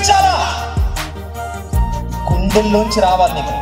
విశ్వసించాలా గుండెల్లోంచి రావాలి నీకు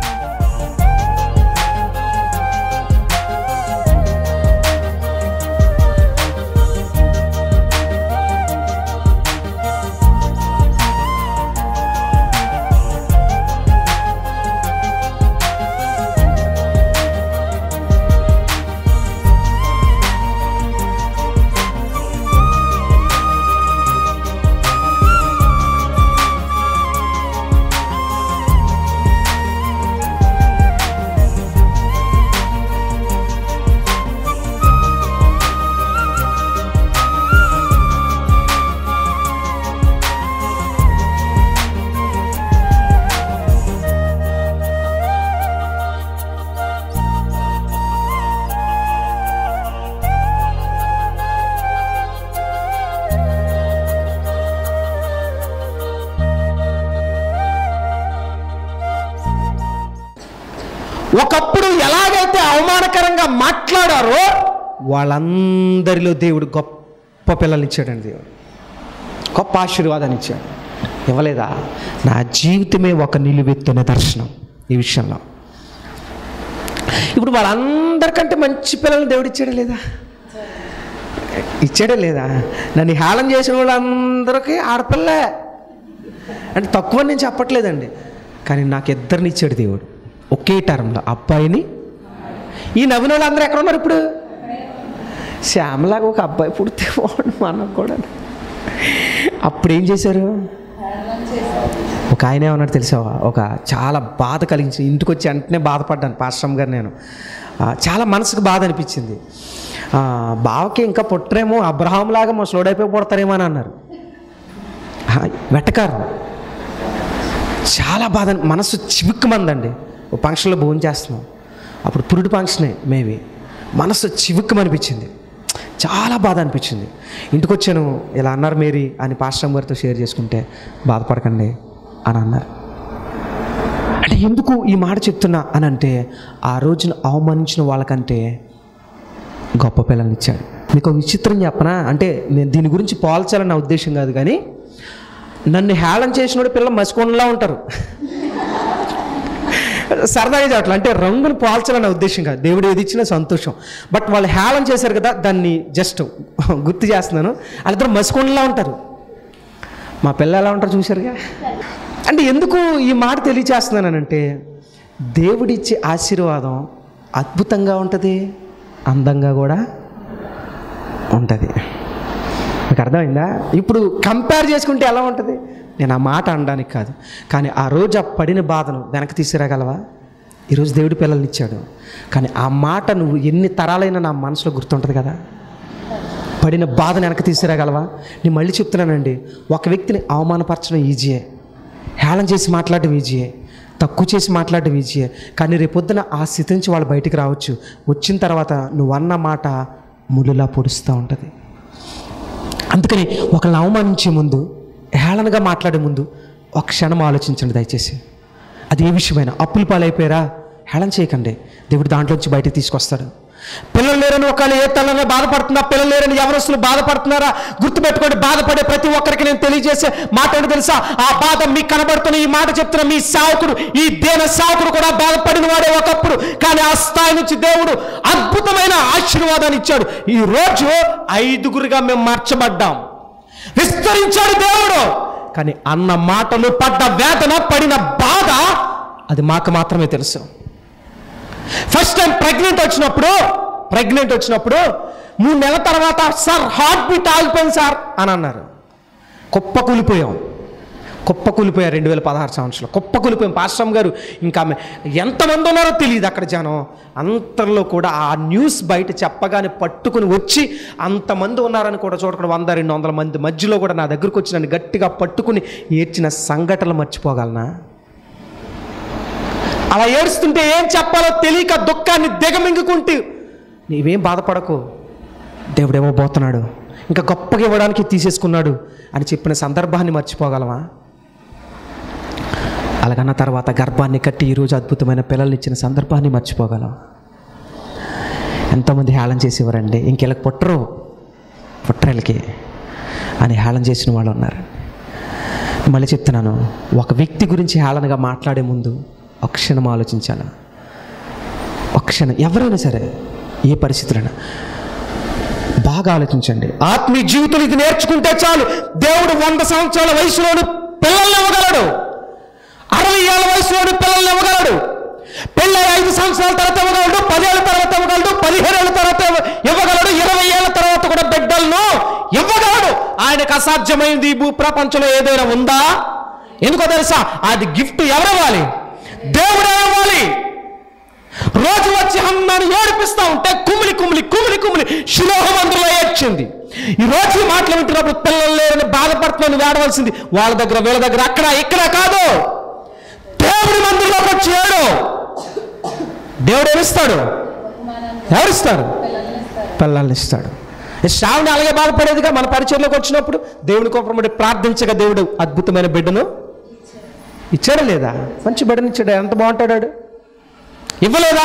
ఒకప్పుడు ఎలాగైతే అవమానకరంగా మాట్లాడారో వాళ్ళందరిలో దేవుడు గొప్ప పిల్లల్ని ఇచ్చాడండి దేవుడు గొప్ప ఆశీర్వాదాన్ని ఇచ్చాడు ఇవ్వలేదా నా జీవితమే ఒక నిలువెత్తు నిదర్శనం ఈ విషయంలో ఇప్పుడు వాళ్ళందరికంటే మంచి పిల్లల్ని దేవుడు ఇచ్చాడా లేదా ఇచ్చాడా లేదా నన్ను హేళన చేసిన వాళ్ళందరికీ ఆడపిల్లే అంటే తక్కువ నేను చెప్పట్లేదండి కానీ నాకు ఇద్దరిని ఇచ్చాడు దేవుడు ఒకే టర్మ్లో అబ్బాయిని ఈ నవ్విన వాళ్ళందరూ ఎక్కడ ఉన్నారు ఇప్పుడు శ్యామలాగా ఒక అబ్బాయి పుడితే బాగుండు మనకు కూడా అప్పుడు ఏం చేశారు ఒక ఆయన ఏమన్నాడు తెలిసావా ఒక చాలా బాధ కలిగించి ఇంటికి వచ్చి వెంటనే బాధపడ్డాను పాశ్రమ్ గారు నేను ఆ, చాలా మనసుకు బాధ అనిపించింది ఆ, బావకి ఇంకా పుట్టరేమో అబ్రహాంలాగా ముసలోడైపోయి పుడతారేమో అని అన్నారు ఆ, వెటకారం చాలా బాధ మనసు చివుక్కుమందండి ఓ ఫంక్షన్లో భోజనం చేస్తున్నాం అప్పుడు పురుడు ఫంక్షనే మేబీ మనసు చివుక్కుమనిపించింది చాలా బాధ అనిపించింది ఇంటికి వచ్చాను ఇలా అన్నారు మేరీ అని పాస్టర్ గారితో షేర్ చేసుకుంటే బాధపడకండి అని అన్నారు అంటే ఎందుకు ఈ మాట చెప్తున్నా అని అంటే ఆ రోజున అవమానించిన వాళ్ళకంటే గొప్ప పిల్లల్ని ఇచ్చాడు మీకు ఒక విచిత్రం చెప్పనా అంటే నేను దీని గురించి పోల్చాలని నా ఉద్దేశం కాదు కానీ నన్ను హేళన చేసినోడు పిల్లలు మసికొండలా ఉంటారు సరదాగా చెప్పట్లా అంటే రంగును పోల్చాలన్న ఉద్దేశం కాదు దేవుడు ఏది ఇచ్చినా సంతోషం బట్ వాళ్ళు హేళన చేశారు కదా దాన్ని జస్ట్ గుర్తు చేస్తున్నాను వాళ్ళిద్దరు మసికొండలా ఉంటారు మా పిల్లలు ఎలా ఉంటారు చూశారుగా అంటే ఎందుకు ఈ మాట తెలియచేస్తున్నానంటే దేవుడిచ్చే ఆశీర్వాదం అద్భుతంగా ఉంటుంది అందంగా కూడా ఉంటుంది మీకు అర్థమైందా ఇప్పుడు కంపేర్ చేసుకుంటే ఎలా ఉంటుంది నేను ఆ మాట అనడానికి కాదు కానీ ఆ రోజు ఆ పడిన బాధను వెనక్కి తీసుకురాగలవా ఈరోజు దేవుడి పిల్లల్ని ఇచ్చాడు కానీ ఆ మాట నువ్వు ఎన్ని తరాలైనా నా మనసులో గుర్తుంటుంది కదా పడిన బాధను వెనక్కి తీసుకురాగలవా నేను మళ్ళీ చెప్తున్నానండి ఒక వ్యక్తిని అవమానపరచడం ఈజీయే హేళన చేసి మాట్లాడడం ఈజీయే తక్కువ చేసి మాట్లాడడం ఈజీయే కానీ రేపొద్దున ఆ స్థితి నుంచి వాళ్ళు బయటికి రావచ్చు వచ్చిన తర్వాత నువ్వు అన్న మాట ములులా పొడుస్తూ ఉంటుంది అందుకని ఒకళ్ళని అవమానించే ముందు హేళనగా మాట్లాడే ముందు ఒక క్షణం ఆలోచించండి దయచేసి అది ఏ విషయమైనా అప్పులు పాలైపోయారా హేళన చేయకండి దేవుడు దాంట్లోంచి బయటకు తీసుకొస్తాడు పిల్లలు లేరని ఒకళ్ళు ఏ తల్లని బాధపడుతున్నా పిల్లలు లేరని ఎవరస్తులు బాధపడుతున్నారా గుర్తుపెట్టుకోండి బాధపడే ప్రతి ఒక్కరికి నేను తెలియజేసే మాట ఏంటో తెలుసా ఆ బాధ మీకు కనబడుతున్న ఈ మాట చెప్తున్న మీ సావుకుడు ఈ దేన సావుకుడు కూడా బాధపడిన వాడే ఒకప్పుడు కానీ ఆ స్థాయి నుంచి దేవుడు అద్భుతమైన ఆశీర్వాదాన్ని ఇచ్చాడు ఈ రోజు ఐదుగురుగా మేము మార్చబడ్డాం విస్తరించాడు దేవుడు కానీ అన్న మాటలు పడ్డ వేదన పడిన బాధ అది మాకు మాత్రమే తెలుసు ఫస్ట్ టైం ప్రెగ్నెంట్ వచ్చినప్పుడు ప్రెగ్నెంట్ వచ్చినప్పుడు మూడు నెలల తర్వాత సార్ హార్ట్ బీట్ ఆగిపోయింది సార్ అని అన్నారు కుప్ప కూలిపోయాం కుప్ప కూలిపోయారు రెండు వేల పదహారు సంవత్సరంలో కుప్ప కూలిపోయాం పాశ్రమ్ గారు ఇంకా ఆమె ఎంతమంది ఉన్నారో తెలియదు అక్కడ జనం అంతలో కూడా ఆ న్యూస్ బయట చెప్పగానే పట్టుకుని వచ్చి అంతమంది ఉన్నారని కూడా చూడకుండా వంద రెండు వందల మంది మధ్యలో కూడా నా దగ్గరకు వచ్చి నన్ను గట్టిగా పట్టుకుని ఏడ్చిన సంఘటనలు మర్చిపోగలనా అలా ఏడుస్తుంటే ఏం చెప్పాలో తెలియక దుఃఖాన్ని దిగమింగుకుంటూ నీవేం బాధపడకు దేవుడేమో పోతున్నాడు ఇంకా గొప్పగా ఇవ్వడానికి తీసేసుకున్నాడు అని చెప్పిన సందర్భాన్ని మర్చిపోగలమా అలాగన్న తర్వాత గర్భాన్ని కట్టి ఈరోజు అద్భుతమైన పిల్లల్ని ఇచ్చిన సందర్భాన్ని మర్చిపోగలం ఎంతోమంది హేళన చేసేవారండి ఇంకెళ్ళకి పుట్టరు పుట్టరెళ్ళకి అని హేళన చేసిన వాళ్ళు ఉన్నారు మళ్ళీ చెప్తున్నాను ఒక వ్యక్తి గురించి హేళనగా మాట్లాడే ముందు ఒక క్షణం ఆలోచించాలి ఒక క్షణం ఎవరైనా సరే ఏ పరిస్థితులైనా బాగా ఆలోచించండి ఆత్మీయ జీవితంలో ఇది నేర్చుకుంటే చాలు దేవుడు వంద సంవత్సరాల వయసులోని పిల్లల్ని ఇవ్వగలడు అరవై ఏళ్ళ వయసులోని పిల్లల్ని ఇవ్వగలడు పెళ్ళై ఐదు సంవత్సరాల తర్వాత ఇవ్వగలడు పదేళ్ళ తర్వాత ఇవ్వగలడు పదిహేను ఏళ్ళ తర్వాత ఇవ్వ- ఇవ్వగలడు ఇరవై ఏళ్ళ తర్వాత కూడా బిడ్డలను ఇవ్వగలడు ఆయనకు అసాధ్యమైంది ఈ భూ ప్రపంచంలో ఏదైనా ఉందా ఎందుకో తెలుసా అది గిఫ్ట్ ఎవరివ్వాలి దేవుడే ఇవ్వాలి రోజు వచ్చి అన్నాను ఏడిపిస్తా ఉంటే కుమిలి కుమిలి కుమిలి కుమిలి శిలోహమందులో ఏడ్చింది ఈ రోజు ఈ మాటలు వింటున్నప్పుడు పిల్లలు లేరని బాధపడుతున్నాను వేడవలసింది వాళ్ళ దగ్గర వీళ్ళ దగ్గర అక్కడ ఇక్కడ కాదు దేవుడి మందిరంలోకి వచ్చి ఏడు దేవుడు ఏమిస్తాడు ఎవరిస్తాడు పిల్లల్ని ఇస్తాడు ఈ శ్రావణి అలాగే బాధపడేదిగా మన పరిచయంలోకి వచ్చినప్పుడు దేవుని కోపం ప్రార్థించగా దేవుడు అద్భుతమైన బిడ్డను ఇచ్చాడా లేదా మంచి బిడ్డను ఇచ్చాడు ఎంత బాగుంటాడు వాడు? ఇవ్వలేదా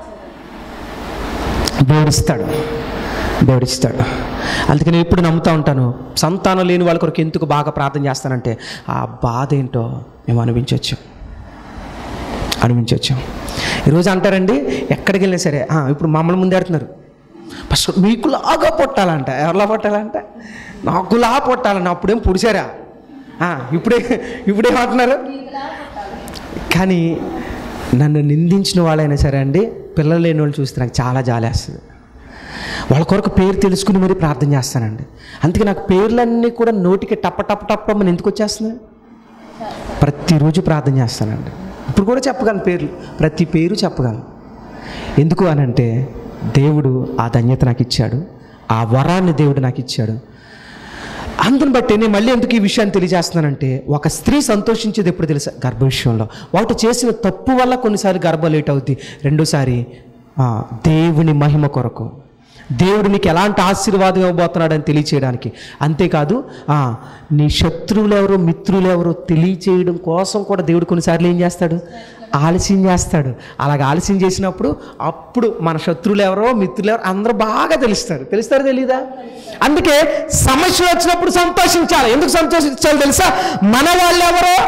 దేవుడిస్తాడు దేవుడిస్తాడు అందుకే నేను ఎప్పుడు నమ్ముతా ఉంటాను సంతానం లేని వాళ్ళ కొరకు ఎందుకు బాగా ప్రార్థన చేస్తానంటే ఆ బాధ ఏంటో మేము అనిపించవచ్చు అనిపించవచ్చు ఈరోజు అంటారండి ఎక్కడికి వెళ్ళినా సరే "ఆ, ఇప్పుడు మమ్మల్ని ముందేడుతున్నారు ఫస్ట్ మీకులాగా పొట్టాలంట ఎవరిలా పొట్టాలంట నాకులా పొట్టాలంట అప్పుడేం పుడిచారా ఆ, ఇప్పుడే ఇప్పుడేమంటున్నారు కానీ నన్ను నిందించిన వాళ్ళైనా సరే అండి పిల్లలు లేని వాళ్ళు చూస్తే నాకు చాలా జాలేస్తుంది వాళ్ళ కొరకు పేరు తెలుసుకుని మరీ ప్రార్థన చేస్తానండి అందుకే నాకు పేర్లన్నీ కూడా నోటికి టప్ప టప్ప టప్ప అని ఎందుకు వచ్చేస్తున్నాయి ప్రతిరోజు ప్రార్థన చేస్తానండి ఇప్పుడు కూడా చెప్పగలను పేర్లు ప్రతి పేరు చెప్పగలను ఎందుకు అనంటే దేవుడు ఆ ధన్యత నాకు ఇచ్చాడు ఆ వరాన్ని దేవుడు నాకు ఇచ్చాడు అందుని బట్టి నేను మళ్ళీ ఎందుకు ఈ విషయాన్ని తెలియజేస్తున్నానంటే ఒక స్త్రీ సంతోషించేది ఎప్పుడు తెలుసా గర్భ విషయంలో వాటి చేసిన తప్పు వల్ల కొన్నిసార్లు గర్భం లేట్ అవుద్ది రెండోసారి ఆ, దేవుని మహిమ కొరకు దేవుడు నీకు ఎలాంటి ఆశీర్వాదం ఇవ్వబోతున్నాడని తెలియచేయడానికి అంతేకాదు ఆ, నీ శత్రువులు ఎవరో మిత్రులు ఎవరో తెలియచేయడం కోసం కూడా దేవుడు కొన్నిసార్లు ఏం చేస్తాడు ఆలస్యం చేస్తాడు అలాగ ఆలస్యం చేసినప్పుడు అప్పుడు మన శత్రువులు ఎవరో మిత్రులు ఎవరో అందరూ బాగా తెలుస్తారు తెలుస్తారు తెలీదా అందుకే సమస్యలు వచ్చినప్పుడు సంతోషించాలి ఎందుకు సంతోషించాలి తెలుసా మన వాళ్ళు ఎవరో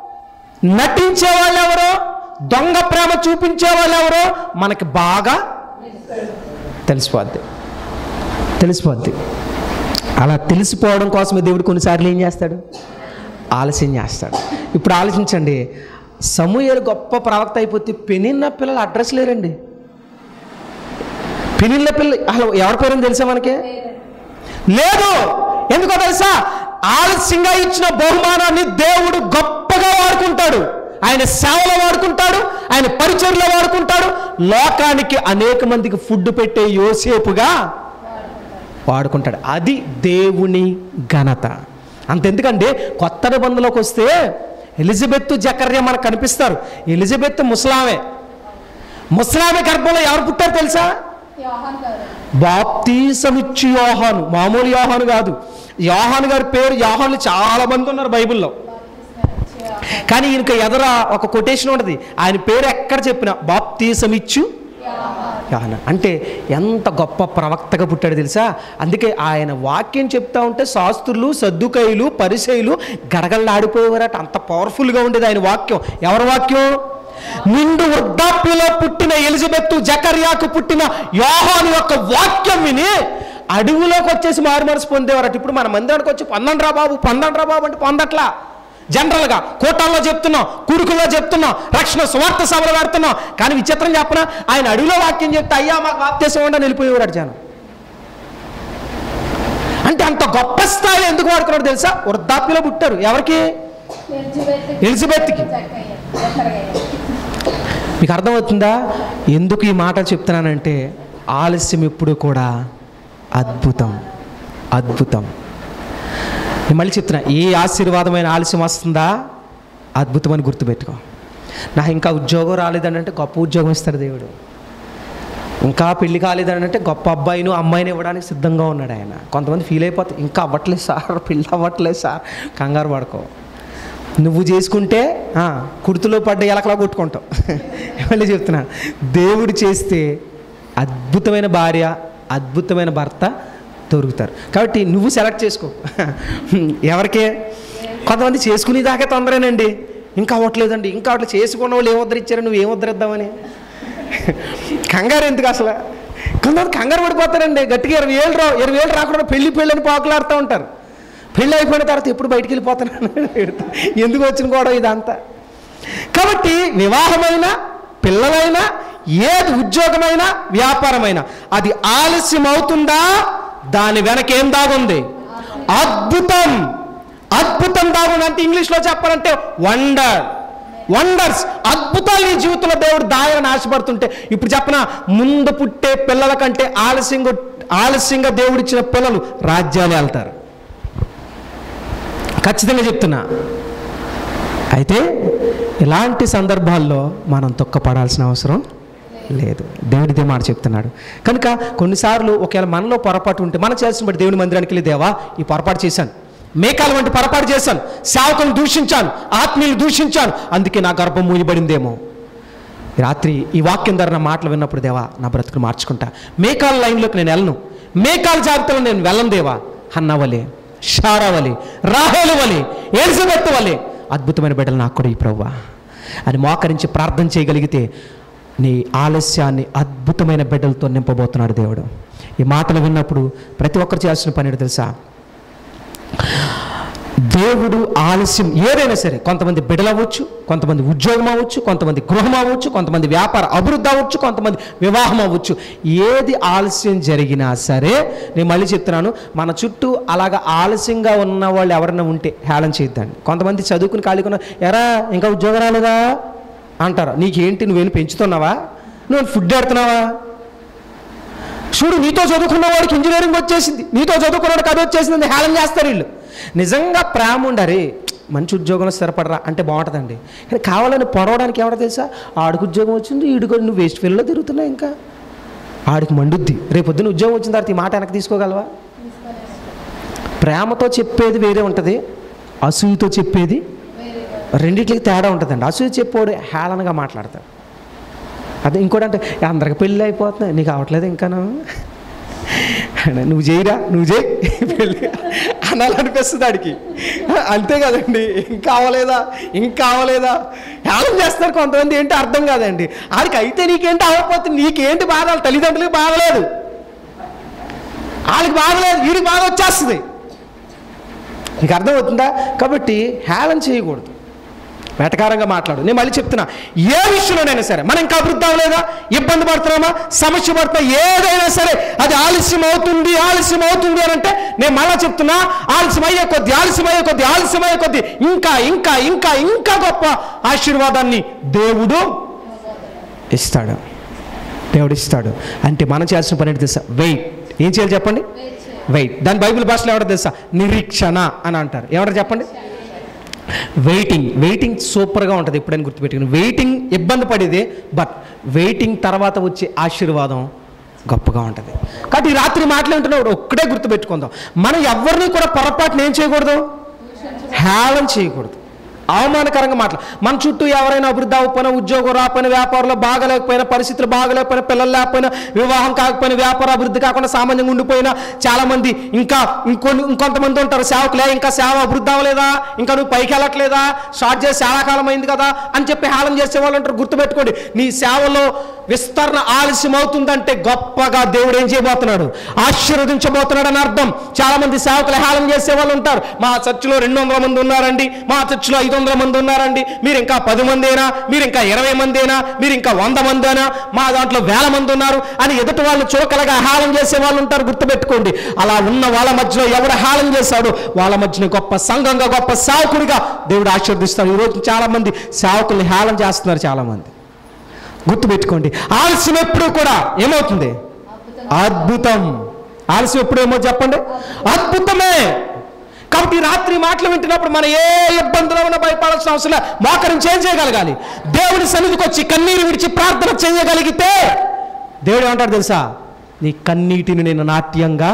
నటించే వాళ్ళు ఎవరో దొంగ ప్రేమ చూపించే వాళ్ళు ఎవరో మనకి బాగా తెలిసిపోద్ది తెలిసిపోద్ది అలా తెలిసిపోవడం కోసమే దేవుడు కొన్నిసార్లు ఏం చేస్తాడు ఆలస్యం చేస్తాడు ఇప్పుడు ఆలోచించండి సమూహలు గొప్ప ప్రవక్త అయిపోతే పెనిన్న పిల్లలు అడ్రస్ లేరండి పెనిన్న పిల్ల అసలు ఎవరి పేరు తెలుసా మనకి లేదు ఎందుకో తెలుసా ఆలస్యంగా ఇచ్చిన బహుమానాన్ని దేవుడు గొప్పగా వాడుకుంటాడు ఆయన సేవలో వాడుకుంటాడు ఆయన పరిచయలో వాడుకుంటాడు లోకానికి అనేక మందికి ఫుడ్ పెట్టే యోసేపుగా వాడుకుంటాడు అది దేవుని ఘనత అంతెందుకండి కొత్త నిబంధనలోకి వస్తే ఎలిజబెత్ జకర్య మనకు కనిపిస్తారు ఎలిజబెత్ ముసలామే ముసలామె గర్భంలో ఎవరు పుట్టారు తెలుసా బాప్తీసమిచ్చి యోహాను మామూలు యోహాను కాదు యోహాను గారి పేరు యోహాను చాలా మంది ఉన్నారు బైబిల్లో కానీ ఈయనకి ఎదర ఒక కొటేషన్ ఉంటుంది ఆయన పేరు ఎక్కడ చెప్పినా బాప్తీసమిచ్చు యోహాను అంటే ఎంత గొప్ప ప్రవక్తగా పుట్టాడు తెలుసా అందుకే ఆయన వాక్యం చెప్తా ఉంటే శాస్త్రులు సద్దుకైలు పరిసయులు గడగడలాడిపోయేవారట అంత పవర్ఫుల్గా ఉండేది ఆయన వాక్యం ఎవరి వాక్యం నిండు వృద్ధాప్యలో పుట్టిన ఎలిజబెత్ జకర్యాకు పుట్టిన యోహాను యొక్క వాక్యం విని అడవులోకి వచ్చేసి మారు మనసు పొందేవారట ఇప్పుడు మన మందిరానికి వచ్చి పొందండి రా బాబు పొందండి రా బాబు అంటే పొందట్లా జనరల్గా కోటాల్లో చెప్తున్నాం కురుకుల్లో చెప్తున్నాం రక్షణ స్వార్థ సభలు పెడుతున్నాం కానీ విచిత్రం చెప్పనా ఆయన అడవిలో వాక్యం చెప్తే అయ్యా మాకు వాప్తేశం ఉండి వెళ్ళిపోయేవారు జనం అంటే అంత గొప్ప స్థాయిలో ఎందుకు వాడుకున్నాడు తెలుసా వృద్ధాప్యలో పుట్టారు ఎవరికి ఎలిజబెత్కి మీకు అర్థమవుతుందా ఎందుకు ఈ మాట చెప్తున్నానంటే ఆలస్యం ఎప్పుడు కూడా అద్భుతం అద్భుతం నేను మళ్ళీ చెప్తున్నా ఏ ఆశీర్వాదమైన ఆలస్యం వస్తుందా అద్భుతమని గుర్తుపెట్టుకో నాకు ఇంకా ఉద్యోగం రాలేదంటే గొప్ప ఉద్యోగం ఇస్తాడు దేవుడు ఇంకా పెళ్లి కాలేదంటే గొప్ప అబ్బాయిను అమ్మాయిని ఇవ్వడానికి సిద్ధంగా ఉన్నాడు ఆయన కొంతమంది ఫీల్ అయిపోతారు ఇంకా అవ్వట్లేదు సార్ పెళ్ళి అవ్వట్లేదు సార్ కంగారు పడుకో నువ్వు చేసుకుంటే ఆ, కుర్తులో పడ్డ ఎలకలా కొట్టుకుంటావు మళ్ళీ చెప్తున్నాను దేవుడు చేస్తే అద్భుతమైన భార్య అద్భుతమైన భర్త దొరుకుతారు కాబట్టి నువ్వు సెలెక్ట్ చేసుకో ఎవరికే కొంతమంది చేసుకునేదాకే తొందరేనండి ఇంకా అవ్వట్లేదండి ఇంకా అట్లా చేసుకున్న వాళ్ళు ఏం ఉద్ధరించారు నువ్వు ఏం ఉద్ధరిద్దామని కంగారు ఎందుకు అసలు కొంతమంది కంగారు పడిపోతారండి గట్టిగా ఇరవై ఏళ్ళు రా ఇరవై ఏళ్ళు రాకుండా పెళ్లి పెళ్ళి అని పాకులాడుతూ ఉంటారు పెళ్ళి అయిపోయిన తర్వాత ఎప్పుడు బయటికి వెళ్ళిపోతాను ఎందుకు వచ్చిన కూడా ఇదంతా కాబట్టి వివాహమైన పిల్లలైనా ఏది ఉద్యోగమైనా వ్యాపారమైనా అది ఆలస్యం అవుతుందా దాని వెనక ఏం దాగుంది అద్భుతం అద్భుతం దాగుంది అంటే ఇంగ్లీష్లో చెప్పాలంటే వండర్ వండర్స్ అద్భుతాలు నీ జీవితంలో దేవుడు దాయాలని ఆశపడుతుంటే ఇప్పుడు చెప్పన ముందు పుట్టే పిల్లల కంటే ఆలస్యంగా ఆలస్యంగా దేవుడిచ్చిన పిల్లలు రాజ్యాలు వెళ్తారు ఖచ్చితంగా చెప్తున్నా అయితే ఇలాంటి సందర్భాల్లో మనం తొక్కపడాల్సిన అవసరం లేదు దేవుడిదే మాట చెప్తున్నాడు కనుక కొన్నిసార్లు ఒకవేళ మనలో పొరపాటు ఉంటే మనం చేసిన బట్టి దేవుని మందిరానికి వెళ్ళి దేవా ఈ పొరపాటు చేశాను మేకాల వంటి పొరపాటు చేశాను సేవకులను దూషించాను ఆత్మీయులు దూషించాను అందుకే నా గర్భం మూయబడిందేమో ఈ రాత్రి ఈ వాక్యం ద్వారా నా మాటలు విన్నప్పుడు దేవా నా బ్రతుకును మార్చుకుంటా మేకాల లైన్లోకి నేను వెళ్ళను మేకాల జాబితాలో నేను వెళ్ళను దేవా అన్నవలే షారావలి రాహేలు వలి ఎలిజబెత్ వలి అద్భుతమైన బిడ్డలు నాకు కూడా ఈ ప్రవ్వా అని మోకరించి ప్రార్థన చేయగలిగితే నీ ఆలస్యాన్ని అద్భుతమైన బిడ్డలతో నింపబోతున్నాడు దేవుడు ఈ మాటలు విన్నప్పుడు ప్రతి ఒక్కరు చేయాల్సిన పని ఏంటో తెలుసా దేవుడు ఆలస్యం ఏదైనా సరే కొంతమంది బిడలు అవ్వచ్చు కొంతమంది ఉద్యోగం అవ్వచ్చు కొంతమంది గృహం అవ్వచ్చు కొంతమంది వ్యాపార అభివృద్ధి అవ్వచ్చు కొంతమంది వివాహం అవ్వచ్చు ఏది ఆలస్యం జరిగినా సరే నేను మళ్ళీ చెప్తున్నాను మన చుట్టూ అలాగ ఆలస్యంగా ఉన్న వాళ్ళు ఎవరైనా ఉంటే హేళన చేయొద్దండి కొంతమంది చదువుకుని ఖాళీకున్న ఎరా ఇంకా ఉద్యోగం రాలేదా అంటారు నీకేంటి నువ్వేం పెంచుతున్నావా నువ్వు ఫుడ్ ఎడుతున్నావా చూడు నీతో చదువుకున్న వాడికి ఇంజనీరింగ్ వచ్చేసింది నీతో చదువుకున్నవాడికి అది వచ్చేసింది హేళన చేస్తారు వీళ్ళు నిజంగా ప్రేమ ఉండరే మంచి ఉద్యోగంలో స్థిరపడరా అంటే బాగుంటుందండి కానీ కావాలని పొడవడానికి ఎవడో తెలుసా ఆడికి ఉద్యోగం వచ్చింది ఈడుకో నువ్వు వేస్ట్ ఫీల్డ్లో తిరుగుతున్నావు ఇంకా ఆడికి మండుద్ది రేపు పొద్దున్న ఉద్యోగం వచ్చిన తర్వాత ఈ మాట వెనక్కి తీసుకోగలవా ప్రేమతో చెప్పేది వేరే ఉంటుంది అసూయతో చెప్పేది రెండిట్లకి తేడా ఉంటుందండి అసూయ చెప్పేవాడు హేళనగా మాట్లాడతాడు అదే ఇంకోటి అంటే అందరికి పెళ్ళి అయిపోతున్నాయి నీకు అవట్లేదు ఇంకాను నువ్వు చేయరా నువ్వు చేయి పెళ్ళి అనాలనిపిస్తుంది ఆడికి అంతే కదండి ఇంకా అవ్వలేదా ఇంకా అవ్వలేదా హేళన చేస్తారు కొంతమంది ఏంటి అర్థం కాదండి ఆడికి అయితే నీకేంటి అవ్వకపోతే నీకేంటి బాధ వాళ్ళ తల్లిదండ్రులకి బాధలేదు వాళ్ళకి బాధలేదు వీడికి బాధ వచ్చేస్తుంది నీకు అర్థమవుతుందా కాబట్టి హేళన చేయకూడదు వెటకారంగా మాట్లాడు నేను మళ్ళీ చెప్తున్నా ఏ విషయంలోనైనా సరే మనం ఇంకా అభివృద్ధి అవ్వలేదా ఇబ్బంది పడుతున్నామా సమస్య పడుతున్నా ఏదైనా సరే అది ఆలస్యం అవుతుంది ఆలస్యం అవుతుంది అని అంటే నేను మళ్ళీ చెప్తున్నా ఆలస్యం అయ్యే కొద్ది ఆలస్యం అయ్యే కొద్ది ఆలస్యం అయ్యే కొద్ది ఇంకా ఇంకా ఇంకా ఇంకా గొప్ప ఆశీర్వాదాన్ని దేవుడు ఇస్తాడు దేవుడు ఇస్తాడు అంటే మనం చేయాల్సిన పని ఏంటి తెలుసా వెయిట్ ఏం చేయాలి చెప్పండి వెయిట్ దాని బైబిల్ భాషలో ఎవడో తెలుసా నిరీక్షణ అని అంటారు ఎవరు చెప్పండి వెయిటింగ్ వెయిటింగ్ సూపర్గా ఉంటుంది ఎప్పుడైనా గుర్తుపెట్టుకుని వెయిటింగ్ ఇబ్బంది పడేదే బట్ వెయిటింగ్ తర్వాత వచ్చే ఆశీర్వాదం గొప్పగా ఉంటుంది కాబట్టి ఈ రాత్రి మాట్లాడుతున్నప్పుడు ఒక్కడే గుర్తుపెట్టుకుందాం మనం ఎవరిని కూడా పొరపాటున ఏం చేయకూడదు హేళన చేయకూడదు అవమానకరంగా మాట్లా మన చుట్టూ ఎవరైనా అభివృద్ధి అవ్వకపోయినా ఉద్యోగం రాకపోయినా వ్యాపారంలో బాగలేకపోయినా పరిస్థితులు బాగలేకపోయినా పిల్లలు లేకపోయినా వివాహం కాకపోయినా వ్యాపార అభివృద్ధి కాకుండా సామాన్యంగా ఉండిపోయినా చాలామంది ఇంకా ఇంకొన్ని ఇంకొంతమంది ఉంటారు సేవకులే ఇంకా సేవ అభివృద్ధి అవ్వలేదా ఇంకా నువ్వు పైకి వెళ్ళట్లేదా స్టార్ట్ చేసి చాలా కాలం అయింది కదా అని చెప్పి హేళన చేసే వాళ్ళు ఉంటారు గుర్తుపెట్టుకోండి నీ సేవలో విస్తరణ ఆలస్యం అవుతుందంటే గొప్పగా దేవుడు ఏం చేయబోతున్నాడు ఆశీర్వదించబోతున్నాడు అని అర్థం చాలా మంది సేవకులు హేళన చేసే వాళ్ళు ఉంటారు మా చర్చిలో రెండు వందల మంది ఉన్నారండి మా చర్చిలో ఐదు వందల మంది ఉన్నారండి మీరు ఇంకా పది మందేనా మీరు ఇంకా ఇరవై మందేనా మీరు ఇంకా వంద మందేనా మా దాంట్లో వేల మంది ఉన్నారు అని ఎదుటి వాళ్ళు చురకలుగా హేళన చేసే వాళ్ళు ఉంటారు గుర్తుపెట్టుకోండి అలా ఉన్న వాళ్ళ మధ్యలో ఎవడు హేళన చేశాడో వాళ్ళ మధ్యన గొప్ప సంఘంగా గొప్ప సేవకుడిగా దేవుడు ఆశీర్దిస్తాడు ఈరోజు చాలా మంది సేవకుల్ని హేళన చేస్తున్నారు చాలా మంది గుర్తుపెట్టుకోండి ఆలస్యం ఎప్పుడు కూడా ఏమవుతుంది అద్భుతం ఆలస్యం ఎప్పుడు ఏమో చెప్పండి అద్భుతమే కాబట్టి ఈ రాత్రి మాటలు వింటున్నప్పుడు మనం ఏ ఇబ్బందులో ఉన్న భయపడాల్సిన అవసరం లేదు మోకరించి ఏం చేయగలగాలి దేవుని సన్నిధికి వచ్చి కన్నీరు విడిచి ప్రార్థన చేయగలిగితే దేవుడు ఏమంటాడు తెలుసా నీ కన్నీటిని నేను నాట్యంగా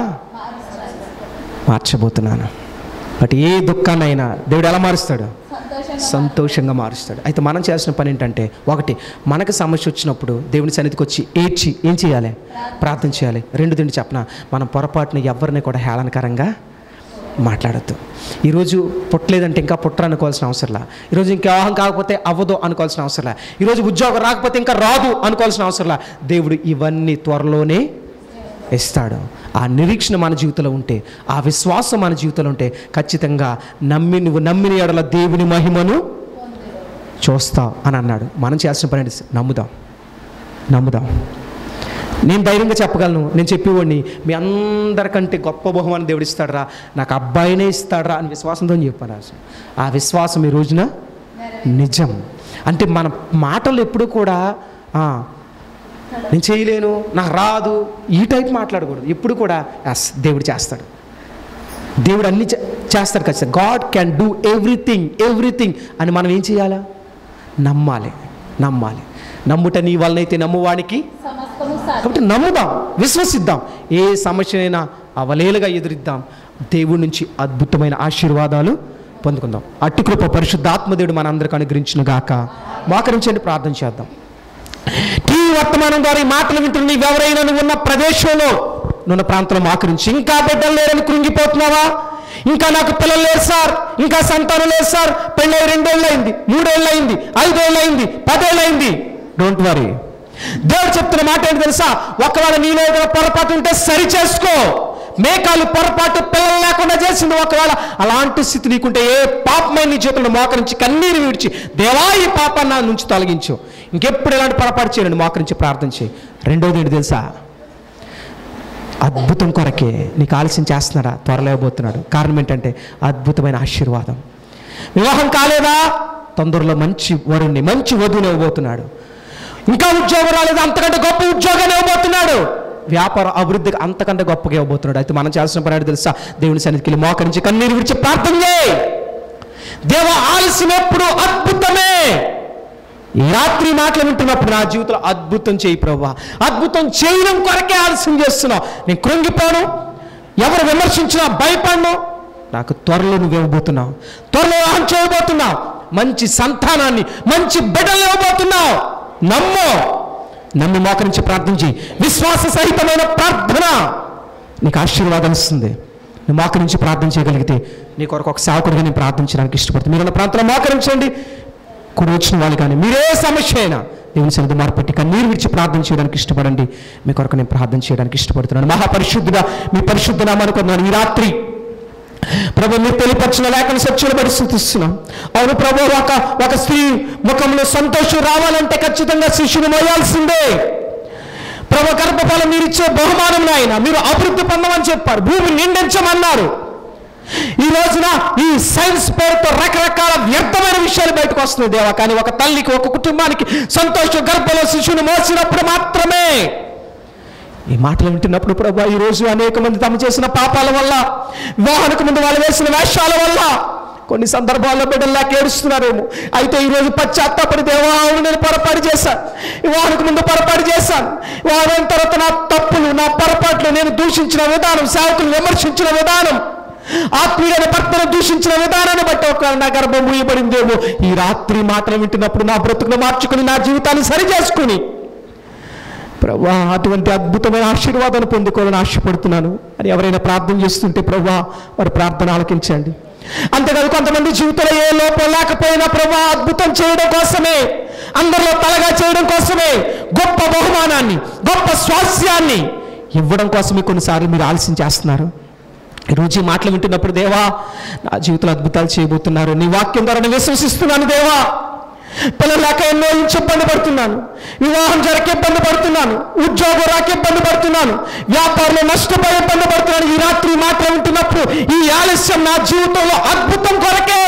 మార్చబోతున్నాను బట్ ఏ దుఃఖాన్నైనా దేవుడు ఎలా మారుస్తాడు సంతోషంగా మారుస్తాడు అయితే మనం చేయాల్సిన పని ఏంటంటే ఒకటి మనకు సమస్య వచ్చినప్పుడు దేవుని సన్నిధికి వచ్చి ఏడ్చి ఏం చేయాలి ప్రార్థన చేయాలి రెండు తిండి చెప్పన మనం పొరపాటున ఎవరిని కూడా హేళనకరంగా మాట్లాడద్దు ఈరోజు పుట్టలేదంటే ఇంకా పుట్టరు అనుకోవాల్సిన అవసరంలా ఈరోజు ఇంకా వివాహం కాకపోతే అవ్వదు అనుకోవాల్సిన అవసరంలా ఈరోజు ఉద్యోగం రాకపోతే ఇంకా రాదు అనుకోవాల్సిన అవసరంలా దేవుడు ఇవన్నీ త్వరలోనే ఇస్తాడు ఆ నిరీక్షణ మన జీవితంలో ఉంటే ఆ విశ్వాసం మన జీవితంలో ఉంటే ఖచ్చితంగా నమ్మి నువ్వు నమ్మిన ఎడల దేవుని మహిమను చూస్తావు అని అన్నాడు మనం చేయాల్సిన పని ఏంటి? నమ్ముదాం నమ్ముదాం నేను ధైర్యంగా చెప్పగలను నేను చెప్పేవాడిని మీ అందరికంటే గొప్ప బహుమానం దేవుడు ఇస్తాడరా నాకు అబ్బాయినే ఇస్తాడరా అని విశ్వాసంతో చెప్పాను అసలు ఆ విశ్వాసం ఈ రోజున నిజం అంటే మన మాటలు ఎప్పుడు కూడా "ఆ, నేను చేయలేను నాకు రాదు ఈ టైప్ మాట్లాడకూడదు ఎప్పుడు కూడా "ఎస్, దేవుడు చేస్తాడు దేవుడు అన్ని చే- చేస్తాడు ఖచ్చితంగా God can do everything everything అని మనం ఏం చేయాలా నమ్మాలి నమ్మాలి నమ్ముట నీ వలనైతే నమ్మువానికి సమస్తము సాధ్యం కాబట్టి నమ్ముదాం విశ్వసిద్దాం ఏ సమస్యనైనా అవలేలుగా ఎదురిద్దాం దేవుడి నుంచి అద్భుతమైన ఆశీర్వాదాలు పొందుకుందాం అట్టి కృప పరిశుద్ధాత్మదేవుడు మనందరికి అనుగ్రహించిన గాక మోకరించండి ప్రార్థన చేద్దాం టీవీ వర్తమానం ద్వారా ఈ మాటలు వింటున్న నీవు ఎవరైనా నువ్వు ఉన్న ప్రదేశంలో నున్న ప్రాంతంలో మోకరించి ఇంకా బిడ్డలు లేరని కృంగిపోతున్నావా ఇంకా నాకు పిల్లలు లేరు సార్ ఇంకా సంతానం లేదు సార్ పెళ్ళై రెండేళ్ళు అయింది మూడేళ్ళు అయింది ఐదేళ్ళు అయింది పదేళ్ళు అయింది డోంట్ వరీ దేవుడు చెప్తున్న మాట ఏంటి తెలుసా ఒకవేళ నీలో ఏదైనా పొరపాటు ఉంటే సరి చేసుకో మేకాలు పొరపాటు పిల్లలు లేకుండా చేసింది ఒకవేళ అలాంటి స్థితి నీకుంటే ఏ పాపమైన నీ చేతులను మోకరించి కన్నీరు విడిచి దేవా ఈ పాపాన్ని నా నుంచి తొలగించు ఇంకెప్పుడు ఇలాంటి పొరపాటు చేయండి మోకరించి ప్రార్థన చేయి రెండోది ఏంటి తెలుసా అద్భుతం కొరకే నీకు ఆలస్యం చేస్తున్నారా త్వరలో ఇవ్వబోతున్నాడు కారణం ఏంటంటే అద్భుతమైన ఆశీర్వాదం వివాహం కాలేదా తొందరలో మంచి వరుణ్ణి మంచి వధువుని ఇవ్వబోతున్నాడు ఇంకా ఉద్యోగం రాలేదు అంతకంటే గొప్ప ఉద్యోగాన్ని ఇవ్వబోతున్నాడు వ్యాపార అభివృద్ధికి అంతకంటే గొప్పగా ఇవ్వబోతున్నాడు అయితే మనం చేయాల్సిన పని ఏంటో తెలుసా దేవుని సన్నిధికి వెళ్ళి మోకరించి కన్నీరు విడిచి ప్రార్థన చేయి దేవ ఆలస్యం ఎప్పుడు అద్భుతమే ఈ రాత్రి మాటలు వింటున్నప్పుడు నా జీవితంలో అద్భుతం చేయి ప్రభా అద్భుతం చేయడం కొరకే ఆలస్యం చేస్తున్నావు నేను కృంగిపోను ఎవరు విమర్శించినా భయపడను నాకు త్వరలో నువ్వు ఇవ్వబోతున్నావు త్వరలో వివాహం చేయబోతున్నావు మంచి సంతానాన్ని మంచి బిడ్డలు ఇవ్వబోతున్నావు నమ్ము నమ్మి మోకరించి ప్రార్థించి విశ్వాస సహితమైన ప్రార్థన నీకు ఆశీర్వాదం ఇస్తుంది నువ్వు మోకరించి ప్రార్థన చేయగలిగితే నీ కొరకు ఒక సేవకుడిగా నేను ప్రార్థించడానికి ఇష్టపడుతుంది మీరున్న ప్రాంతంలో మోకరించండి కుడి వచ్చిన వాళ్ళు కానీ మీరే సమస్య అయినా దేవుని సన్నిధి మార్పట్టి కన్నీరు విడిచి ప్రార్థన చేయడానికి ఇష్టపడండి మీ కొరకు నేను ప్రార్థన చేయడానికి ఇష్టపడుతున్నాను మహాపరిశుద్ధుడా మీ పరిశుద్ధ నామానుకున్నాను ఈ రాత్రి ప్రభు మీరు తెలియపరిచిన లేఖను సత్యులు బడి స్థుతిస్తున్నాం అవును ప్రభు ఒక ఒక స్త్రీ ముఖంలో సంతోషం రావాలంటే ఖచ్చితంగా శిష్యుని మోయాల్సిందే ప్రభు గర్భఫలం మీరు ఇచ్చే బహుమానం నాయన మీరు అభివృద్ధి పొందమని చెప్పారు భూమి నిండించమన్నారు ఈ రోజున ఈ సైన్స్ పేరుతో రకరకాల వ్యర్థమైన విషయాలు బయటకు వస్తున్నాయి దేవా కానీ ఒక తల్లికి ఒక కుటుంబానికి సంతోషం గర్భంలో శిశువుని మోసినప్పుడు మాత్రమే ఈ మాటలు వింటున్నప్పుడు ప్రభు ఈ రోజు అనేక మంది తమ చేసిన పాపాల వల్ల వివాహానికి ముందు వాళ్ళు వేసిన వేషాల వల్ల కొన్ని సందర్భాల్లో బిడ్డల్లాక ఏడుస్తున్నారేమో అయితే ఈ రోజు పశ్చాత్తాపడి దేవా అవును నేను పొరపాటు చేశాను వివాహానికి ముందు పొరపాటు చేశాను వివాహం అయిన తర్వాత నా తప్పులు నా పొరపాట్లు నేను దూషించిన విధానం సేవకులు విమర్శించిన విధానం ఆత్మీయుడైన భర్తను దూషించిన విధానాన్ని బట్టి ఒక నా గర్భం మూయబడిందేమో ఈ రాత్రి మాటలు వింటున్నప్పుడు నా బ్రతుకును మార్చుకుని నా జీవితాన్ని సరి చేసుకుని ప్రభా అటువంటి అద్భుతమైన ఆశీర్వాదాన్ని పొందుకోవాలని ఆశపడుతున్నాను అని ఎవరైనా ప్రార్థన చేస్తుంటే ప్రభా వారి ప్రార్థన ఆలకించండి అంతేకాదు కొంతమంది జీవితంలో ఏ లోపం లేకపోయినా ప్రభా అద్భుతం చేయడం కోసమే అందరిలో తలగా చేయడం కోసమే గొప్ప బహుమానాన్ని గొప్ప స్వాస్యాన్ని ఇవ్వడం కోసమే కొన్నిసార్లు మీరు ఆలస్యం చేస్తున్నారు ఈరోజు ఈ మాటలు వింటున్నప్పుడు దేవా నా జీవితంలో అద్భుతాలు చేయబోతున్నారు నీ వాక్యం ద్వారా నేను విశ్వసిస్తున్నాను దేవా పిల్లలు లేక ఎన్నో నుంచి ఇబ్బంది పడుతున్నాను వివాహం జరగక ఇబ్బంది పడుతున్నాను ఉద్యోగం రాక ఇబ్బంది పడుతున్నాను వ్యాపారంలో నష్టపోయి ఇబ్బంది పడుతున్నాను ఈ రాత్రి ఈ మాటలు వింటున్నప్పుడు ఈ ఆలస్యం నా జీవితంలో అద్భుతం కొరకే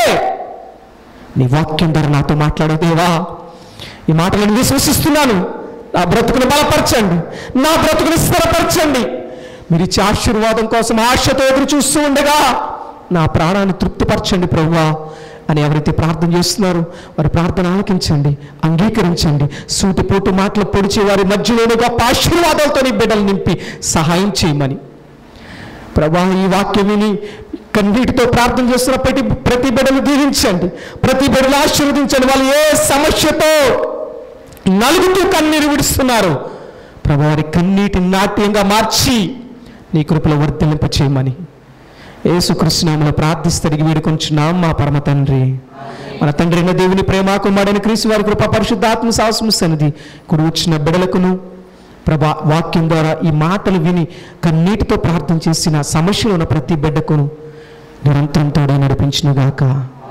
నీ వాక్యం ద్వారా నాతో మాట్లాడే దేవా ఈ మాటలను విశ్వసిస్తున్నాను నా బ్రతుకుని బలపరచండి నా బ్రతుకుని స్థిరపరచండి మీరు ఇచ్చే ఆశీర్వాదం కోసం ఆశతో ఎదురు చూస్తూ ఉండగా నా ప్రాణాన్ని తృప్తిపరచండి ప్రభువా అని ఎవరైతే ప్రార్థన చేస్తున్నారో వారి ప్రార్థన ఆలకించండి అంగీకరించండి సూటిపోటు మాటలు పొడిచి వారి మధ్యలోని గొప్ప ఆశీర్వాదాలతో నీ బిడ్డలు నింపి సహాయం చేయమని ప్రభా ఈ వాక్యం విని కన్నీటితో ప్రార్థన చేస్తున్న ప్రతి ప్రతి బిడ్డలు దీవించండి ప్రతి బిడ్డలు ఆశీర్వదించండి వాళ్ళు ఏ సమస్యతో నలుగుతూ కన్నీరు విడుస్తున్నారు ప్రభు వారి కన్నీటి నాట్యంగా మార్చి నీ కృపలో వర్ధలింప చేయమని యేసుకృష్ణనామలో ప్రార్థిస్తే అడిగి వేడుకొంచున్నాం మా పరమ తండ్రి మన తండ్రి అయిన దేవుని ప్రేమ కుమారుడైన క్రీస్తు వారి కృప పరిశుద్ధాత్మ సాహసముస్తనది కుడి వచ్చిన బిడలకును ప్రభా వాక్యం ద్వారా ఈ మాటలు విని కన్నీటితో ప్రార్థన చేసిన సమస్యలు ఉన్న ప్రతి బిడ్డకును నిరంతరం తోడే నడిపించినగాక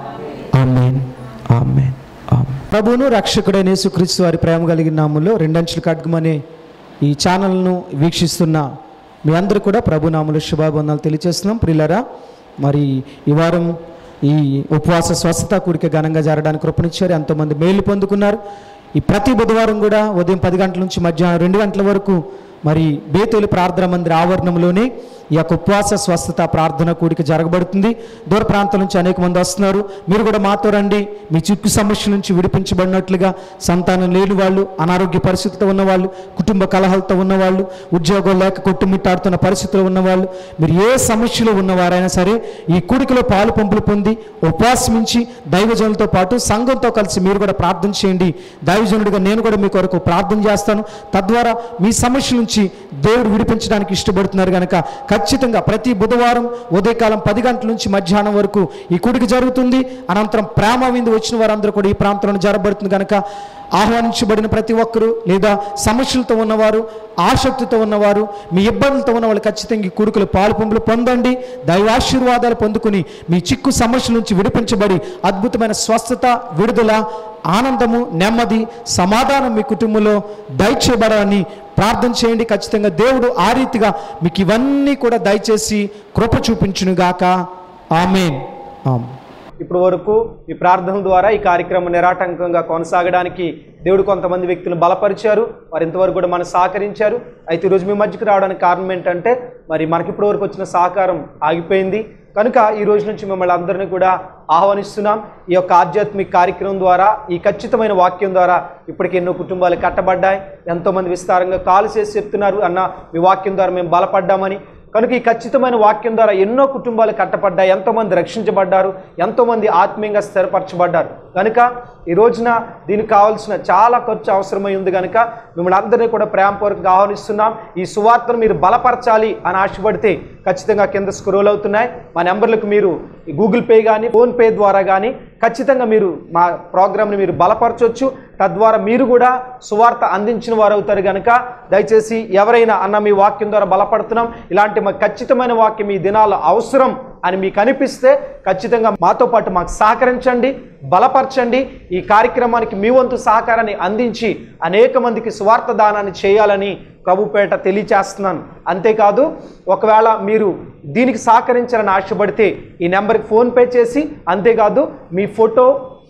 ఆమెన్ ఆమెన్ ఆమెన్ ప్రభువును రక్షకుడైన యేసుక్రీస్తు వారి ప్రేమ కలిగిన నామంలో రెండంచులు ఖడ్గమనే ఈ ఛానల్ను వీక్షిస్తున్న మీ అందరూ కూడా ప్రభు నామలు శుభాబంధాలు తెలియజేస్తున్నాం ప్రిల్లరా మరి ఈ వారం ఈ ఉపవాస స్వస్థత కూడిక ఘనంగా జరగడానికి కృపనిచ్చారు ఎంతోమంది మేలు పొందుకున్నారు ఈ ప్రతి బుధవారం కూడా ఉదయం పది గంటల నుంచి మధ్యాహ్నం రెండు గంటల వరకు మరి బేతులు ప్రార్థన మందిర ఆవరణంలోనే ఈ యొక్క ఉపవాస స్వస్థత ప్రార్థన కూడిక జరగబడుతుంది దూర ప్రాంతం నుంచి అనేక మంది వస్తున్నారు మీరు కూడా మాతో రండి మీ చిక్కు సమస్య నుంచి విడిపించబడినట్లుగా సంతానం లేని వాళ్ళు అనారోగ్య పరిస్థితితో ఉన్నవాళ్ళు కుటుంబ కలహాలతో ఉన్నవాళ్ళు ఉద్యోగం లేక కొట్టుమిట్టాడుతున్న పరిస్థితిలో ఉన్నవాళ్ళు మీరు ఏ సమస్యలో ఉన్నవారైనా సరే ఈ కూడికలో పాలు పంపులు పొంది ఉపవాసమించి దైవజనులతో పాటు సంఘంతో కలిసి మీరు కూడా ప్రార్థన చేయండి దైవజనుడిగా నేను కూడా మీ కొరకు ప్రార్థన చేస్తాను తద్వారా మీ సమస్య నుంచి దేవుడు విడిపించడానికి ఇష్టపడుతున్నారు కనుక ఖచ్చితంగా ప్రతి బుధవారం ఉదయకాలం పది గంటల నుంచి మధ్యాహ్నం వరకు ఈ కూడిక జరుగుతుంది అనంతరం ప్రేమ విందు వచ్చిన వారందరూ కూడా ఈ ప్రాంతంలో జరగబడుతుంది కనుక ఆహ్వానించబడిన ప్రతి ఒక్కరూ లేదా సమస్యలతో ఉన్నవారు ఆసక్తితో ఉన్నవారు మీ ఇబ్బందులతో ఉన్న వాళ్ళు ఖచ్చితంగా ఈ కూడుకులు పాలు పంపులు పొందండి దైవాశీర్వాదాలు పొందుకుని మీ చిక్కు సమస్యల నుంచి విడిపించబడి అద్భుతమైన స్వస్థత విడుదల ఆనందము నెమ్మది సమాధానం మీ కుటుంబంలో దయచేయబడాలని ప్రార్థన చేయండి ఖచ్చితంగా దేవుడు ఆ రీతిగా మీకు ఇవన్నీ కూడా దయచేసి కృప చూపించునుగాక ఆమెన్ ఆమెన్ ఇప్పటి వరకు ఈ ప్రార్థన ద్వారా ఈ కార్యక్రమం నిరాటంకంగా కొనసాగడానికి దేవుడు కొంతమంది వ్యక్తులను బలపరిచారు వారు ఇంతవరకు కూడా మనం సహకరించారు అయితే ఈరోజు మీ మధ్యకి రావడానికి కారణం ఏంటంటే మరి మనకి ఇప్పటి వరకు వచ్చిన సహకారం ఆగిపోయింది కనుక ఈ రోజు నుంచి మిమ్మల్ని అందరినీ కూడా ఆహ్వానిస్తున్నాం ఈ యొక్క ఆధ్యాత్మిక కార్యక్రమం ద్వారా ఈ ఖచ్చితమైన వాక్యం ద్వారా ఇప్పటికి ఎన్నో కుటుంబాలు కట్టబడ్డాయి ఎంతోమంది విస్తారంగా కాల్ చేసి చెప్తున్నారు అన్న మీ వాక్యం ద్వారా మేము బలపడ్డామని కనుక ఈ ఖచ్చితమైన వాక్యం ద్వారా ఎన్నో కుటుంబాలు కట్టబడ్డాయి ఎంతోమంది రక్షించబడ్డారు ఎంతోమంది ఆత్మీయంగా స్థిరపరచబడ్డారు కనుక ఈ రోజున దీనికి కావాల్సిన చాలా ఖర్చు అవసరమై ఉంది కనుక మిమ్మల్ని అందరినీ కూడా ప్రేమపూర్వకంగా ఆహ్వానిస్తున్నాం ఈ సువార్తను మీరు బలపరచాలి అని ఆశపడితే ఖచ్చితంగా కింద స్క్రోల్ అవుతున్నాయి మా నెంబర్లకు మీరు ఈ గూగుల్ పే కానీ ఫోన్పే ద్వారా కానీ ఖచ్చితంగా మీరు మా ప్రోగ్రామ్ని మీరు బలపరచవచ్చు తద్వారా మీరు కూడా సువార్త అందించిన వారు అవుతారు కనుక దయచేసి ఎవరైనా అన్న మీ వాక్యం ద్వారా బలపడుతున్నాం ఇలాంటి మా ఖచ్చితమైన వాక్యం ఈ దినాల్లో అవసరం అని మీకు అనిపిస్తే ఖచ్చితంగా మాతో పాటు మాకు సహకరించండి బలపరచండి ఈ కార్యక్రమానికి మీ వంతు సహకారాన్ని అందించి అనేక మందికి స్వార్థ దానాన్ని చేయాలని ప్రభుపేట తెలియచేస్తున్నాను అంతేకాదు ఒకవేళ మీరు దీనికి సహకరించాలని ఆశపడితే ఈ నెంబర్కి ఫోన్పే చేసి అంతేకాదు మీ ఫోటో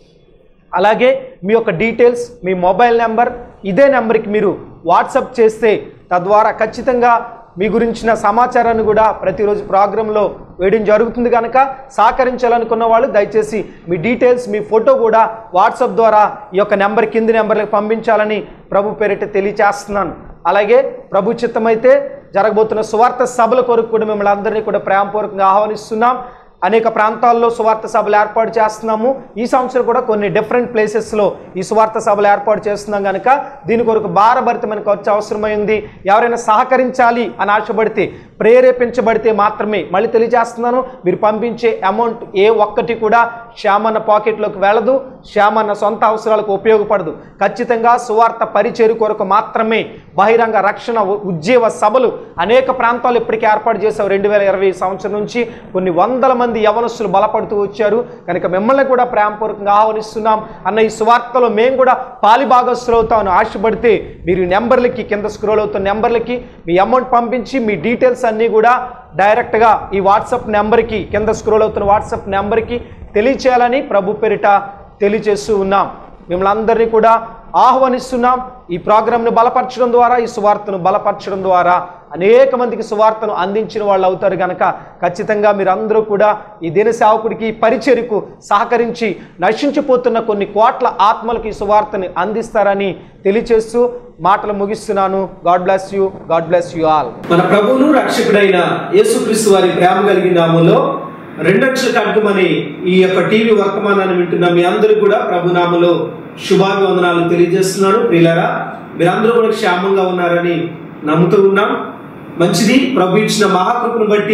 అలాగే మీ యొక్క డీటెయిల్స్ మీ మొబైల్ నెంబర్ ఇదే నెంబర్కి మీరు వాట్సప్ చేస్తే తద్వారా ఖచ్చితంగా మీ గురించిన సమాచారాన్ని కూడా ప్రతిరోజు ప్రోగ్రాంలో వేయడం జరుగుతుంది కనుక సహకరించాలనుకున్న వాళ్ళు దయచేసి మీ డీటెయిల్స్ మీ ఫోటో కూడా వాట్సాప్ ద్వారా ఈ యొక్క నెంబర్ కింది నెంబర్లకు పంపించాలని ప్రభు పేరిట తెలియచేస్తున్నాను అలాగే ప్రభు చిత్తమైతే జరగబోతున్న సువార్త సభల కొరకు కూడా మిమ్మల్ని అందరినీ కూడా ప్రేమపూర్వకంగా ఆహ్వానిస్తున్నాం అనేక ప్రాంతాల్లో సువార్త సభలు ఏర్పాటు చేస్తున్నాము ఈ సంవత్సరం కూడా కొన్ని డిఫరెంట్ ప్లేసెస్లో ఈ సువార్త సభలు ఏర్పాటు చేస్తున్నాం కనుక దీని కొరకు భారభరితమైన ఖర్చు అవసరమైంది ఎవరైనా సహకరించాలి అని ఆశపడితే ప్రేరేపించబడితే మాత్రమే మళ్ళీ తెలియజేస్తున్నాను మీరు పంపించే అమౌంట్ ఏ ఒక్కటి కూడా శ్యామన్న పాకెట్లోకి వెళ్ళదు శ్యామన్న సొంత అవసరాలకు ఉపయోగపడదు ఖచ్చితంగా సువార్త పరిచేరు కొరకు మాత్రమే బహిరంగ రక్షణ ఉ- ఉద్యోగ సభలు అనేక ప్రాంతాలు ఇప్పటికే ఏర్పాటు చేశారు రెండు వేల ఇరవై సంవత్సరం నుంచి కొన్ని వందల మంది యవనస్తులు బలపడుతూ వచ్చారు కనుక మిమ్మల్ని కూడా ప్రేమపూర్వకంగా ఆహ్వానిస్తున్నాం అన్న ఈ సువార్తలో మేము కూడా పాలిభాగస్తులు అవుతామని ఆశపడితే మీరు ఈ నెంబర్లకి కింద స్క్రోల్ అవుతున్న నెంబర్లకి మీ అమౌంట్ పంపించి మీ డీటెయిల్స్ అన్నీ కూడా డైరెక్ట్గా ఈ వాట్సాప్ నెంబర్కి కింద స్క్రోల్ అవుతున్న వాట్సాప్ నెంబర్కి తెలియచేయాలని ప్రభు పేరిట తెలియచేస్తూ ఉన్నాం మిమ్మల్ని అందరినీ కూడా ఆహ్వానిస్తున్నాం ఈ ప్రోగ్రాంను బలపరచడం ద్వారా ఈ సువార్తను బలపరచడం ద్వారా అనేక మందికి సువార్తను అందించిన వాళ్ళు అవుతారు కనుక ఖచ్చితంగా మీరందరూ కూడా ఈ దిన సేవకుడికి ఈ పరిచర్యకు సహకరించి నశించిపోతున్న కొన్ని కోట్ల ఆత్మలకు ఈ సువార్తని అందిస్తారని తెలియచేస్తూ మాటలు ముగిస్తున్నాను God bless you God bless you all మన ప్రభువును రక్షకుడైన యేసుక్రీస్తు వారి ప్రేమ కలిగిన నామంలో రెండక్ష కట్టుమని ఈ యొక్క టీవీ వర్తమానాన్ని వింటున్న మీ అందరూ కూడా ప్రభు నామలో శుభాభివందనాలు తెలియజేస్తున్నాను ప్రియులారా మీరందరూ కూడా క్షేమంగా ఉన్నారని నమ్ముతూ ఉన్నాం మంచిది ప్రభు ఇచ్చిన మహాకృపను బట్టి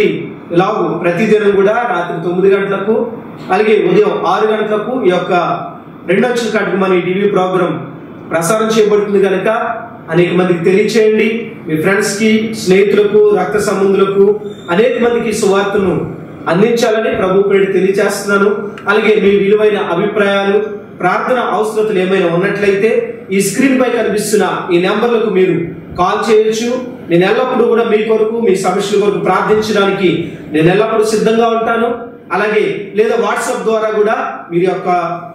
ఇలాగూ ప్రతిదినం కూడా రాత్రి తొమ్మిది గంటలకు అలాగే ఉదయం ఆరు గంటలకు ఈ యొక్క రెండొచ్చిన కట్టుకు మన ఈ టీవీ ప్రోగ్రాం ప్రసారం చేయబడుతుంది కనుక అనేక మందికి తెలియచేయండి మీ ఫ్రెండ్స్కి స్నేహితులకు రక్త సంబంధులకు అనేక మందికి ఈ సువార్తను అందించాలని ప్రభు పేరు తెలియజేస్తున్నాను అలాగే మీ విలువైన అభిప్రాయాలు ప్రార్థన అవసరతలు ఏమైనా ఉన్నట్లయితే ఈ స్క్రీన్ పై కనిపిస్తున్న ఈ నెంబర్లకు మీరు కాల్ చేయొచ్చు నేను ఎల్లప్పుడూ కూడా మీ కొరకు మీ సమస్యల కొరకు ప్రార్థించడానికి నేను ఎల్లప్పుడూ సిద్ధంగా ఉంటాను అలాగే లేదా వాట్సాప్ ద్వారా కూడా మీరు యొక్క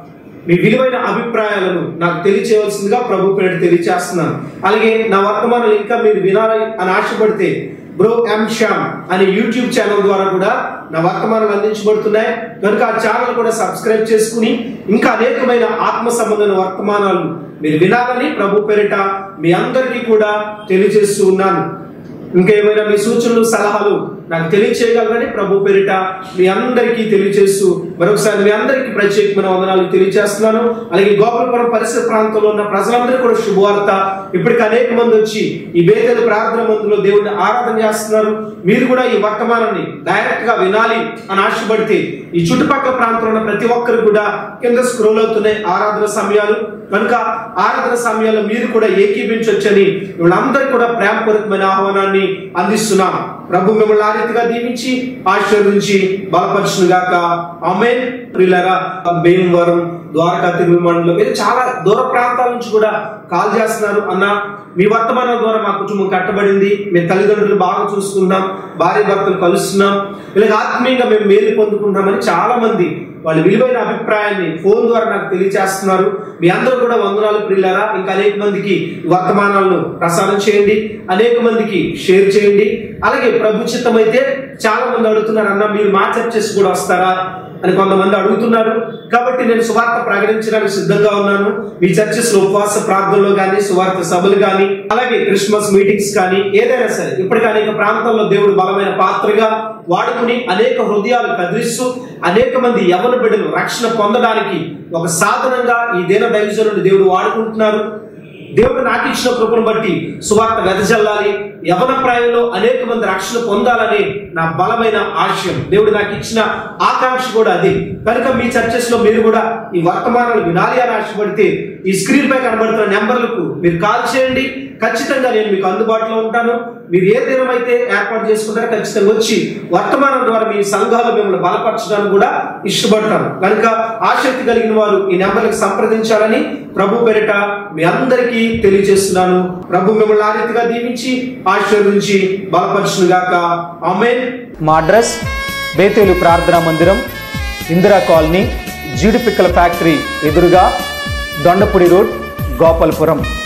మీ విలువైన అభిప్రాయాలను నాకు తెలియచేయవలసిందిగా ప్రభు పేరు తెలియచేస్తున్నాను అలాగే నా వర్తమానాలు ఇంకా మీరు వినాలి అని ఆశపడితే బ్రో ఎం శ్యామ్ అనే యూట్యూబ్ ఛానల్ ద్వారా కూడా నా వర్తమానాలు అందించబడుతున్నాయి కనుక ఆ ఛానల్ కూడా సబ్స్క్రైబ్ చేసుకుని ఇంకా అనేకమైన ఆత్మ సంబంధమైన వర్తమానాలు మీరు వినాలని ప్రభు పేరిట మీ అందరికీ కూడా తెలియజేస్తూ ఉన్నాను ఇంకా ఏమైనా మీ సూచనలు సలహాలు నాకు తెలియచేయగలరని ప్రభు పేరిట మీ అందరికీ తెలియజేస్తూ మరొకసారి మీ అందరికీ ప్రత్యేకమైన వందనాలు తెలియజేస్తున్నాను అలాగే గోపాలపురం పరిసర ప్రాంతంలో ఉన్న ప్రజలందరికీ కూడా శుభవార్త ఇప్పటికి అనేక మంది వచ్చి ఈ బేతలు ప్రార్థన మందులో దేవుడిని ఆరాధన చేస్తున్నారు మీరు కూడా ఈ వర్తమానాన్ని డైరెక్ట్ గా వినాలి అని ఆశపడితే ఈ చుట్టుపక్కల ప్రాంతంలో ఉన్న ప్రతి ఒక్కరు కూడా కింద స్క్రోల్ అవుతున్నాయి ఆరాధన సమయాలు కనుక ఆరాధన సమయాల్లో మీరు కూడా ఏకీపించవచ్చని వీళ్ళందరికీ కూడా ప్రేమపూర్వకమైన ఆహ్వానాన్ని అందిస్తున్నాం ప్రభు మిమ్మల్ని ఆ రీతిగా దీవించి ఆశీర్వదించి బలపరచును గాక అమేన్ ప్రియులారా భీమవరం ద్వారకా తిరుమల మండలం ఇది చాలా దూర ప్రాంతాల నుంచి కూడా కాల్ చేస్తున్నారు అన్న మీ వర్తమానం ద్వారా మా కుటుంబం కట్టబడింది మేము తల్లిదండ్రులు బాగా చూసుకుందాం భార్య భర్తలు కలుస్తున్నాం ఇలాగ ఆత్మీయంగా మేము మేలు పొందుకుంటామని చాలా మంది వాళ్ళ విలువైన అభిప్రాయాన్ని ఫోన్ ద్వారా నాకు తెలియజేస్తున్నారు మీ అందరూ కూడా వందనాలు ప్రియులారా ఇంకా అనేక మందికి ఈ వర్తమానాలను ప్రసారం చేయండి అనేక మందికి షేర్ చేయండి అలాగే ప్రభు చిత్తం అయితే చాలా మంది అడుగుతున్నారు అన్న మీరు మా చర్చెస్ కూడా వస్తారా అని కొంతమంది అడుగుతున్నారు కాబట్టి నేను సువార్త ప్రకటించడానికి సిద్ధంగా ఉన్నాను మీ చర్చెస్ లో ఉపవాస ప్రార్థనలో కానీ సువార్త సభలు కానీ అలాగే క్రిస్మస్ మీటింగ్స్ కానీ ఏదైనా సరే ఇప్పటికీ అనేక ప్రాంతాల్లో దేవుడు బలమైన పాత్రగా వాడుకుని అనేక హృదయాలు కదిలిస్తూ అనేక మంది యవన బిడ్డలు రక్షణ పొందడానికి ఒక సాధనంగా ఈ దీన దైవజనుడు దేవుడు వాడుకుంటున్నారు దేవుడు నాకు ఇచ్చిన కృపను బట్టి సువార్త వెదజల్లాలి యవన ప్రాయంలో అనేక మంది రక్షణ పొందాలని నా బలమైన ఆశయం దేవుడు నాకు ఇచ్చిన ఆకాంక్ష కూడా అది కనుక మీ చర్చెస్ లో మీరు కూడా ఈ వర్తమానాలు వినాలి అని ఆశపడితే ఈ స్క్రీన్ పై కనబడుతున్న నెంబర్లకు మీరు కాల్ చేయండి ఖచ్చితంగా నేను మీకు అందుబాటులో ఉంటాను మీరు ఏ దినమైతే ఏర్పాటు చేసుకుంటారో ఖచ్చితంగా వచ్చి వర్తమానం ద్వారా మీ సంఘాలు మిమ్మల్ని బలపరచడానికి కూడా ఇష్టపడతాను కనుక ఆసక్తి కలిగిన వారు ఈ నెంబర్లకు సంప్రదించాలని ప్రభు పేరిట మీ అందరికీ తెలియజేస్తున్నాను ప్రభు మిమ్మల్ని ఆ రీతిగా దీవించి ఆశీర్వదించి బలపరచును గాక ఆమేన్ మా అడ్రస్ బేతేలు ప్రార్థనా మందిరం ఇందిరా కాలనీ జీడిపిక్కల ఫ్యాక్టరీ ఎదురుగా దొండపూడి రోడ్ గోపాలపురం